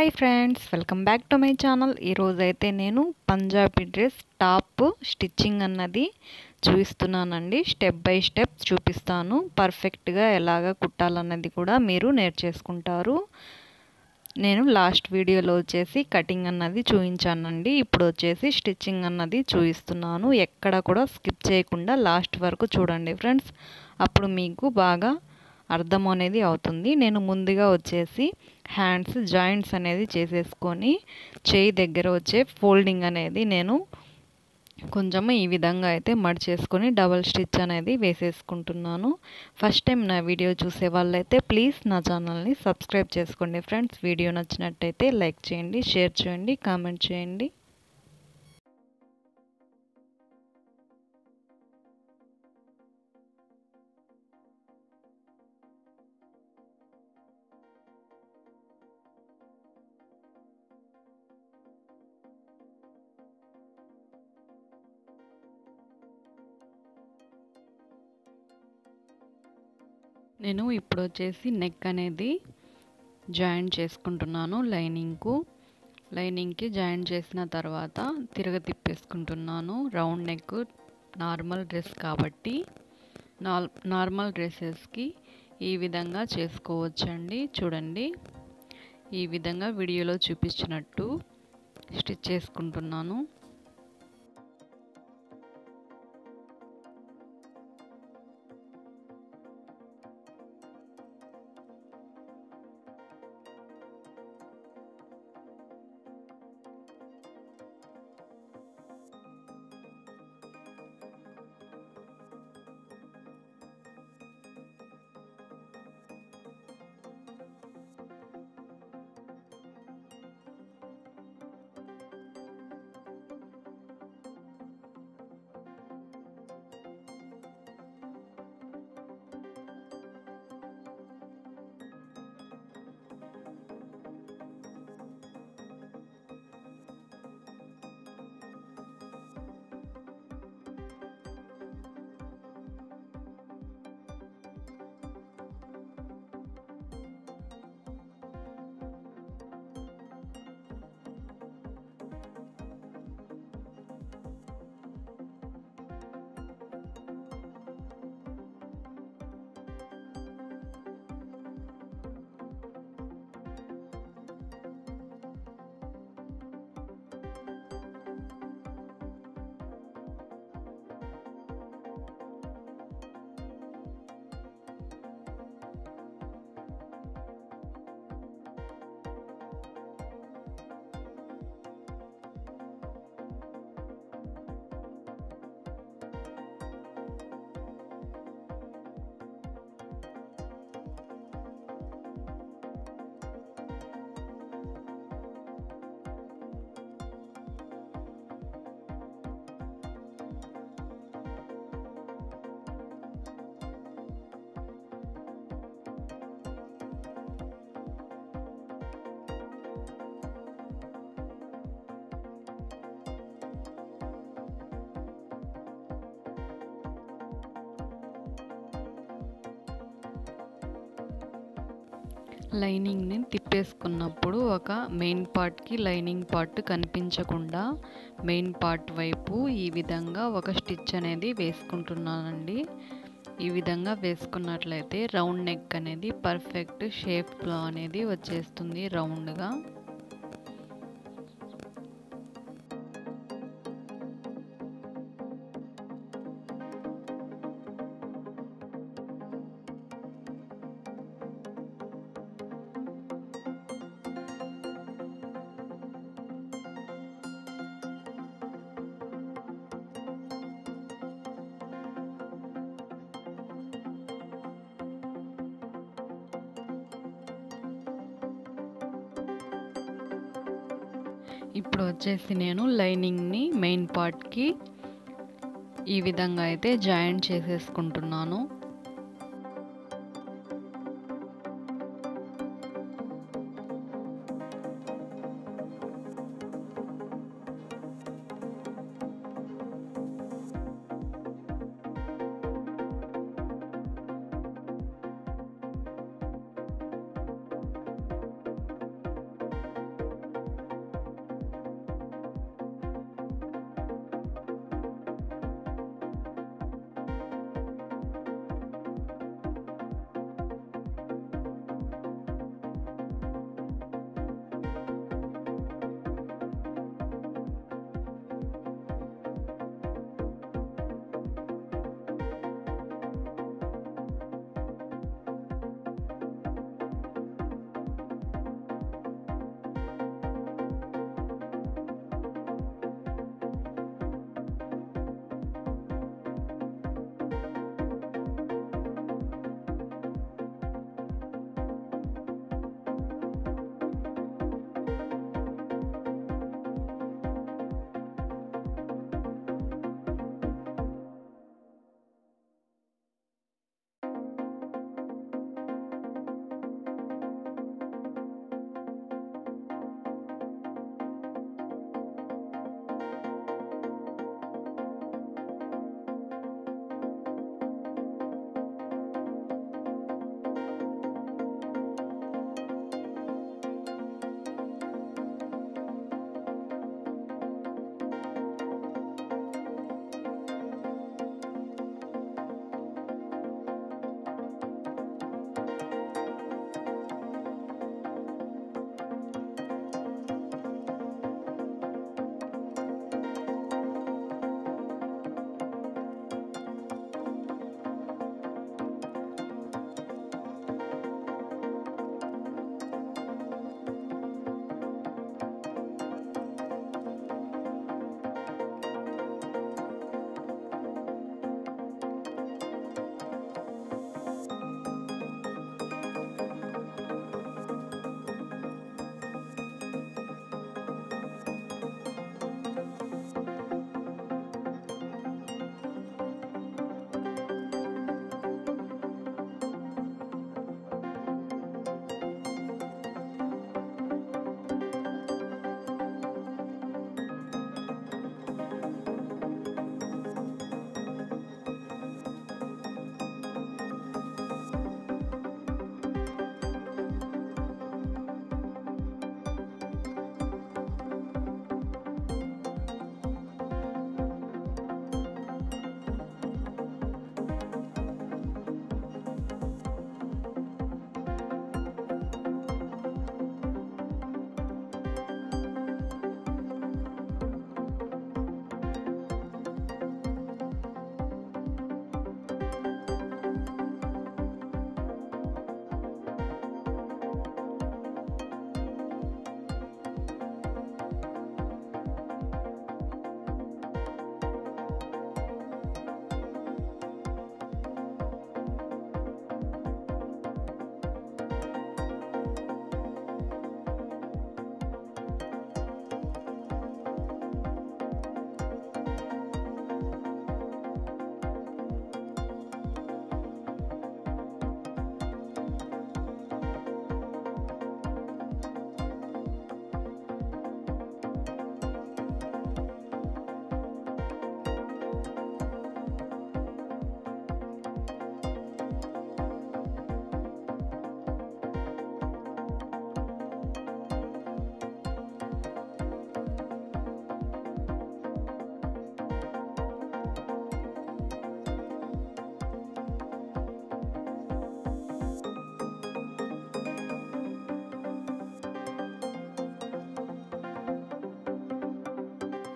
hi friends welcome back to my channel ఈరోజైతే నేను Punjabi dress top stitching అన్నది చూపిస్తున్నానండి స్టెప్ బై స్టెప్ చూపిస్తాను పర్ఫెక్ట్గా ఎలాగ కుట్టాలన్నది కూడా మీరు నేర్చేసుకుంటారు నేను లాస్ట్ వీడియోలో వచ్చేసి కటింగ్ అన్నది చూపించానండి ఇప్పుడు వచ్చేసి స్టిచ్చింగ్ అన్నది చూపిస్తున్నాను ఎక్కడ కూడా స్కిప్ చేయకుండా లాస్ట్ వరకు చూడండి ఫ్రెండ్స్ అప్పుడు మీకు బాగా అర్థం అనేది అవుతుంది నేను ముందుగా వచ్చేసి హ్యాండ్స్ జాయింట్స్ అనేది చేసేసుకొని చేయి దగ్గర వచ్చే ఫోల్డింగ్ అనేది నేను కొంచెం ఈ విధంగా అయితే మడిచేసుకొని డబల్ స్టిచ్ అనేది వేసేసుకుంటున్నాను ఫస్ట్ టైం నా వీడియో చూసే వాళ్ళైతే ప్లీజ్ నా ఛానల్ని సబ్స్క్రైబ్ చేసుకోండి ఫ్రెండ్స్ వీడియో నచ్చినట్టయితే లైక్ చేయండి షేర్ చేయండి కామెంట్ చేయండి నేను ఇప్పుడు వచ్చేసి నెక్ అనేది జాయిన్ చేసుకుంటున్నాను లైనింగ్కు లైనింగ్కి జాయిన్ చేసిన తర్వాత తిరగ తిప్పేసుకుంటున్నాను రౌండ్ నెక్ నార్మల్ డ్రెస్ కాబట్టి నార్మల్ డ్రెస్సెస్కి ఈ విధంగా చేసుకోవచ్చండి చూడండి ఈ విధంగా వీడియోలో చూపించినట్టు స్టిచ్ చేసుకుంటున్నాను లైనింగ్ని తిప్పేసుకున్నప్పుడు ఒక మెయిన్ పార్ట్కి లైనింగ్ పార్ట్ కనిపించకుండా మెయిన్ పార్ట్ వైపు ఈ విధంగా ఒక స్టిచ్ అనేది వేసుకుంటున్నానండి ఈ విధంగా వేసుకున్నట్లయితే రౌండ్ నెక్ అనేది పర్ఫెక్ట్ షేప్లో అనేది వచ్చేస్తుంది రౌండ్గా ఇప్పుడు వచ్చేసి నేను లైనింగ్ని మెయిన్ పార్ట్కి ఈ విధంగా అయితే జాయిన్ చేసేసుకుంటున్నాను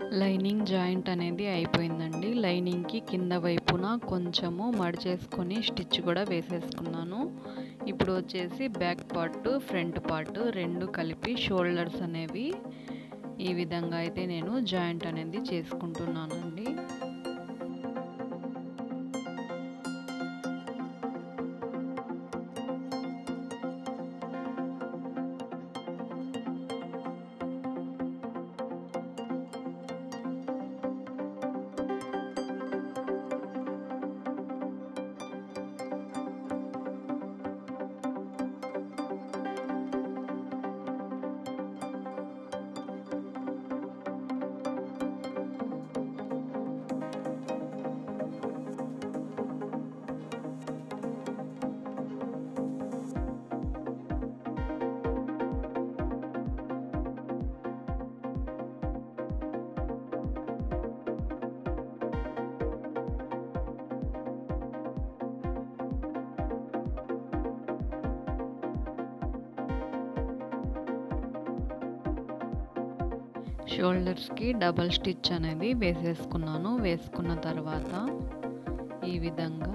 లైనింగ్ జాయింట్ అనేది అయిపోయిందండి లైనింగ్కి కింద వైపున కొంచెము మడిచేసుకొని స్టిచ్ కూడా వేసేసుకున్నాను ఇప్పుడు వచ్చేసి బ్యాక్ పార్ట్ ఫ్రంట్ పార్ట్ రెండు కలిపి షోల్డర్స్ అనేవి ఈ విధంగా అయితే నేను జాయింట్ అనేది చేసుకుంటున్నానండి షోల్డర్స్కి డబల్ స్టిచ్ అనేది వేసేసుకున్నాను వేసుకున్న తర్వాత ఈ విధంగా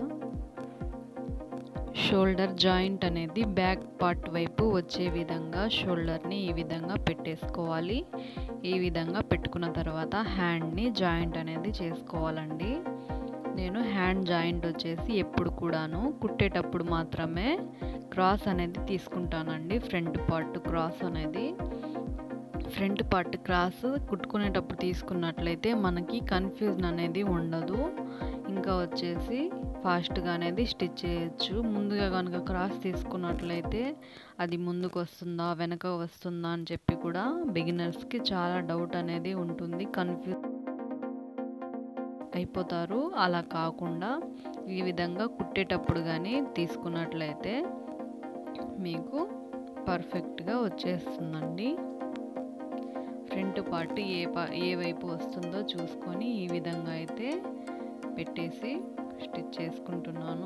షోల్డర్ జాయింట్ అనేది బ్యాక్ పార్ట్ వైపు వచ్చే విధంగా షోల్డర్ని ఈ విధంగా పెట్టేసుకోవాలి ఈ విధంగా పెట్టుకున్న తర్వాత హ్యాండ్ని జాయింట్ అనేది చేసుకోవాలండి నేను హ్యాండ్ జాయింట్ వచ్చేసి ఎప్పుడు కూడాను కుట్టేటప్పుడు మాత్రమే క్రాస్ అనేది తీసుకుంటానండి ఫ్రంట్ పార్ట్ క్రాస్ అనేది ఫ్రంట్ పార్ట్ క్రాస్ కుట్టుకునేటప్పుడు తీసుకున్నట్లయితే మనకి కన్ఫ్యూజన్ అనేది ఉండదు ఇంకా వచ్చేసి ఫాస్ట్గా అనేది స్టిచ్ చేయొచ్చు ముందుగా కనుక క్రాస్ తీసుకున్నట్లయితే అది ముందుకు వస్తుందా వెనక వస్తుందా అని చెప్పి కూడా బిగినర్స్కి చాలా డౌట్ అనేది ఉంటుంది కన్ఫ్యూజ్ అయిపోతారు అలా కాకుండా ఈ విధంగా కుట్టేటప్పుడు కానీ తీసుకున్నట్లయితే మీకు పర్ఫెక్ట్గా వచ్చేస్తుందండి ఫ్రంట్ పార్ట్ ఏ పా ఏ వైపు వస్తుందో చూసుకొని ఈ విధంగా అయితే పెట్టేసి స్టిచ్ చేసుకుంటున్నాను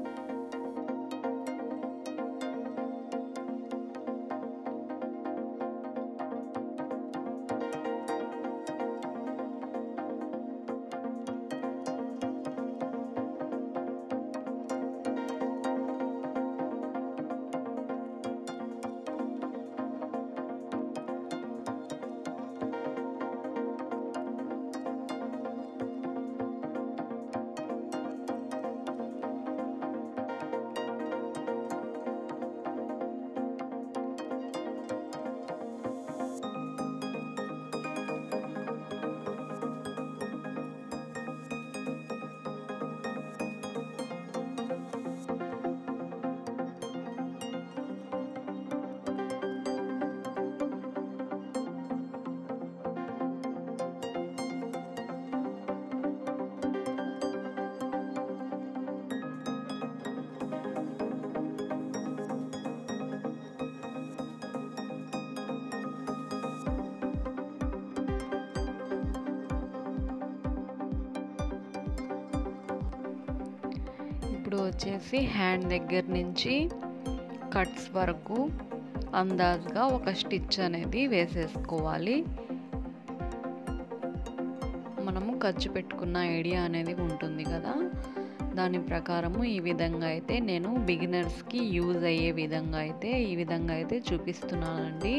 ఇప్పుడు వచ్చేసి హ్యాండ్ దగ్గర నుంచి కట్స్ వరకు అందాజుగా ఒక స్టిచ్ అనేది వేసేసుకోవాలి మనము ఖర్చు పెట్టుకున్న ఐడియా అనేది ఉంటుంది కదా దాని ప్రకారము ఈ విధంగా అయితే నేను బిగినర్స్కి యూజ్ అయ్యే విధంగా అయితే ఈ విధంగా అయితే చూపిస్తున్నానండి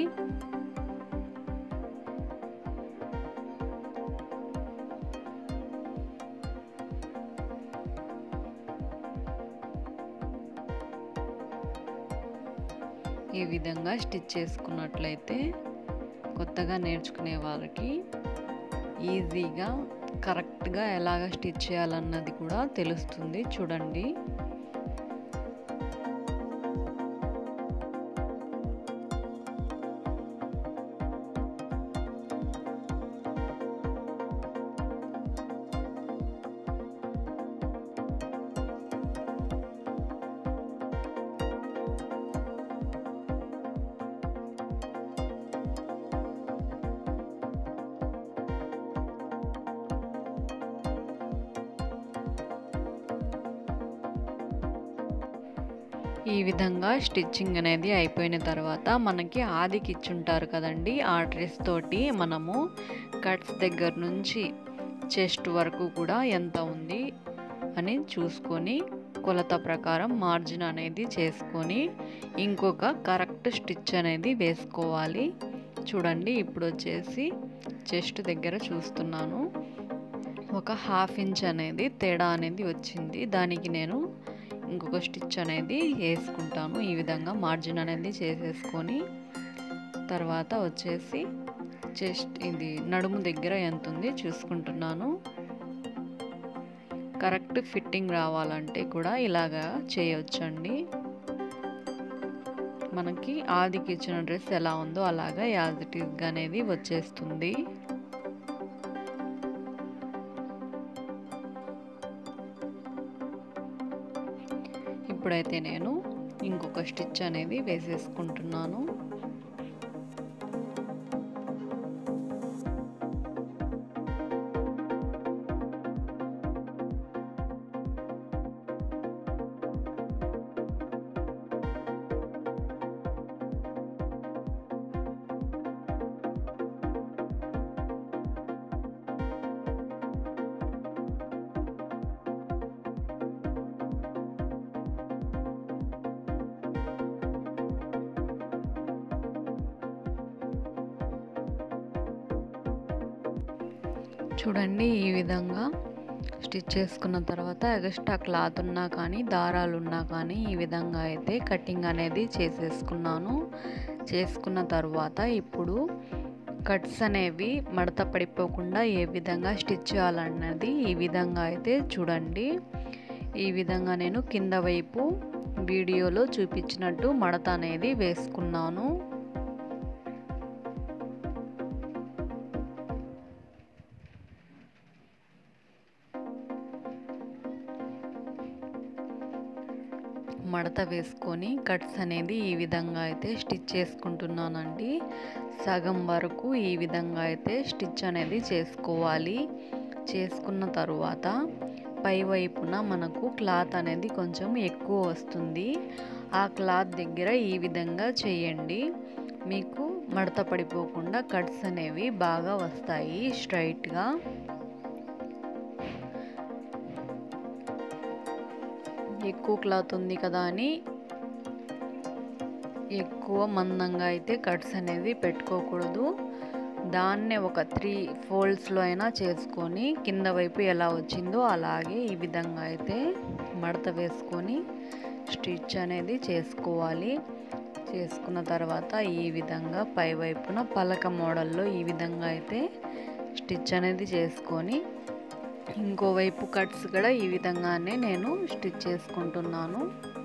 ఈ విధంగా స్టిచ్ చేసుకున్నట్లయితే కొత్తగా నేర్చుకునే వాళ్ళకి ఈజీగా కరెక్ట్గా ఎలాగ స్టిచ్ చేయాలన్నది కూడా తెలుస్తుంది చూడండి ఈ విధంగా స్టిచ్చింగ్ అనేది అయిపోయిన తర్వాత మనకి ఆదికి ఇచ్చుంటారు కదండి ఆ డ్రెస్ తోటి మనము కట్స్ దగ్గర నుంచి చెస్ట్ వరకు కూడా ఎంత ఉంది అని చూసుకొని కొలత ప్రకారం మార్జిన్ అనేది చేసుకొని ఇంకొక కరెక్ట్ స్టిచ్ అనేది వేసుకోవాలి చూడండి ఇప్పుడు వచ్చేసి చెస్ట్ దగ్గర చూస్తున్నాను ఒక హాఫ్ ఇంచ్ అనేది తేడా అనేది వచ్చింది దానికి నేను ఇంకొక స్టిచ్ అనేది వేసుకుంటాను ఈ విధంగా మార్జిన్ అనేది చేసేసుకొని తర్వాత వచ్చేసి చెస్ట్ ఇది నడుము దగ్గర ఎంత ఉంది చూసుకుంటున్నాను కరెక్ట్ ఫిట్టింగ్ రావాలంటే కూడా ఇలాగా చేయొచ్చండి మనకి ఆదికి ఇచ్చిన డ్రెస్ ఎలా ఉందో అలాగా యాజ్ ఇట్ ఈస్గా అనేది వచ్చేస్తుంది ఇప్పుడైతే నేను ఇంకొక స్టిచ్ అనేది వేసేసుకుంటున్నాను చూడండి ఈ విధంగా స్టిచ్ చేసుకున్న తర్వాత ఎక్స్ట్రా క్లాత్ ఉన్నా కానీ దారాలు ఉన్నా కానీ ఈ విధంగా అయితే కటింగ్ అనేది చేసేసుకున్నాను చేసుకున్న తర్వాత ఇప్పుడు కట్స్ అనేవి మడత పడిపోకుండా ఏ విధంగా స్టిచ్ చేయాలన్నది ఈ విధంగా అయితే చూడండి ఈ విధంగా నేను కింద వైపు వీడియోలో చూపించినట్టు మడత అనేది వేసుకున్నాను మడత వేసుకొని కట్స్ అనేది ఈ విధంగా అయితే స్టిచ్ చేసుకుంటున్నానండి సగం వరకు ఈ విధంగా అయితే స్టిచ్ అనేది చేసుకోవాలి చేసుకున్న తరువాత పై వైపున మనకు క్లాత్ అనేది కొంచెం ఎక్కువ వస్తుంది ఆ క్లాత్ దగ్గర ఈ విధంగా చేయండి మీకు మడత పడిపోకుండా కట్స్ అనేవి బాగా వస్తాయి స్ట్రైట్గా ఎక్కువ క్లాత్ ఉంది కదా అని ఎక్కువ మందంగా అయితే కట్స్ అనేది పెట్టుకోకూడదు దాన్నే ఒక త్రీ ఫోల్డ్స్లో అయినా చేసుకొని కింద వైపు ఎలా వచ్చిందో అలాగే ఈ విధంగా అయితే మడత వేసుకొని స్టిచ్ అనేది చేసుకోవాలి చేసుకున్న తర్వాత ఈ విధంగా పై వైపున పలక మోడల్లో ఈ విధంగా అయితే స్టిచ్ అనేది చేసుకొని ఇంకోవైపు కట్స్ కూడా ఈ విధంగానే నేను స్టిచ్ చేసుకుంటున్నాను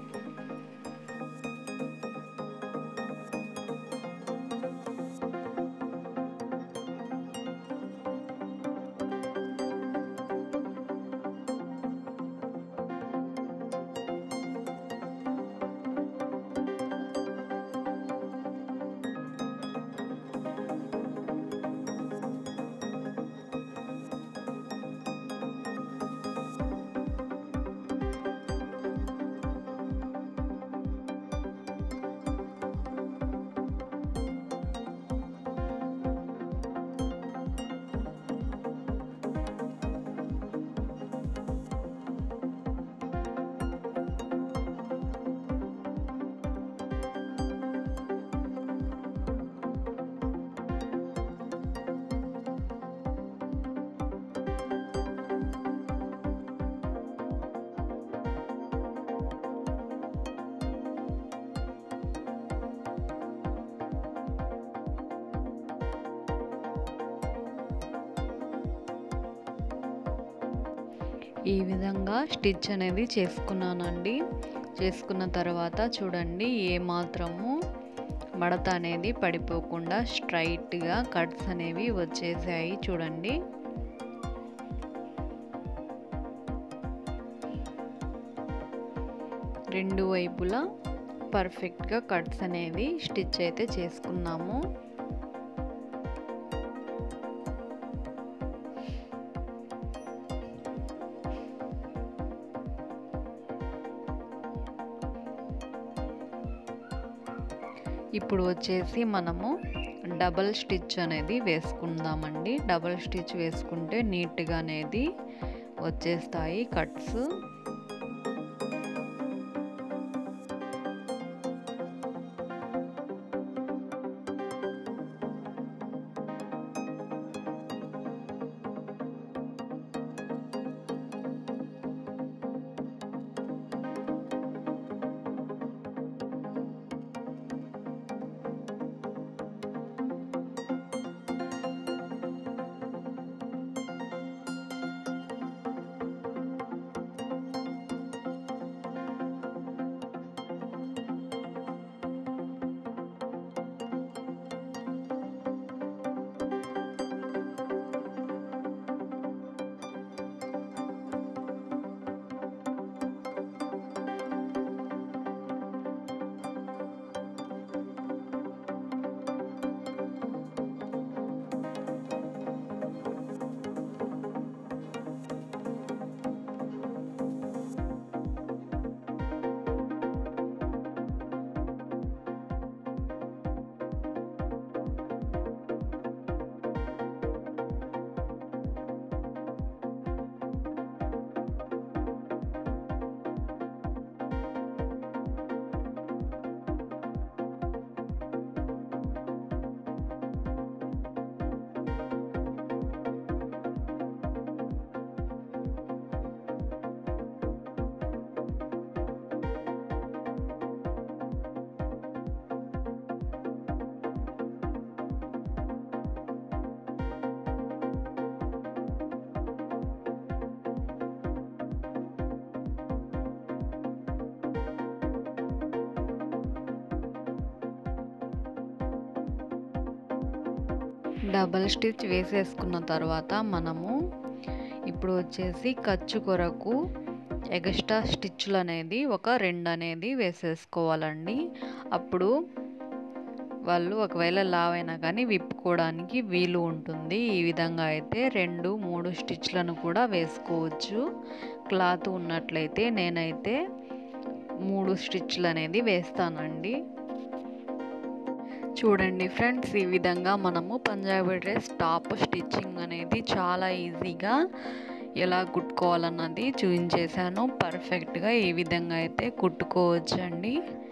ఈ విధంగా స్టిచ్ అనేది చేసుకున్నానండి చేసుకున్న తర్వాత చూడండి ఏ మాత్రము మడత అనేది పడిపోకుండా స్ట్రైట్గా కట్స్ అనేవి వచ్చేసాయి చూడండి రెండు వైపులా పర్ఫెక్ట్గా కట్స్ అనేవి స్టిచ్ అయితే చేసుకున్నాము ఇప్పుడు వచ్చేసి మనము డబల్ స్టిచ్ అనేది వేసుకుందామండి డబల్ స్టిచ్ వేసుకుంటే నీట్గా అనేది వచ్చేస్తాయి కట్స్ డబల్ స్టిచ్ వేసేసుకున్న తర్వాత మనము ఇప్పుడు వచ్చేసి ఖర్చు కొరకు ఎగస్ట్రా స్టిచ్లు అనేది ఒక రెండు అనేది వేసేసుకోవాలండి అప్పుడు వాళ్ళు ఒకవేళ లావైనా కానీ విప్పుకోవడానికి వీలు ఉంటుంది ఈ విధంగా అయితే రెండు మూడు స్టిచ్లను కూడా వేసుకోవచ్చు క్లాత్ ఉన్నట్లయితే నేనైతే మూడు స్టిచ్లు అనేది వేస్తానండి చూడండి ఫ్రెండ్స్ ఈ విధంగా మనము పంజాబీ డ్రెస్ టాప్ స్టిచ్చింగ్ అనేది చాలా ఈజీగా ఎలా కుట్టుకోవాలన్నది చూపించేశాను పర్ఫెక్ట్గా ఈ విధంగా అయితే కుట్టుకోవచ్చండి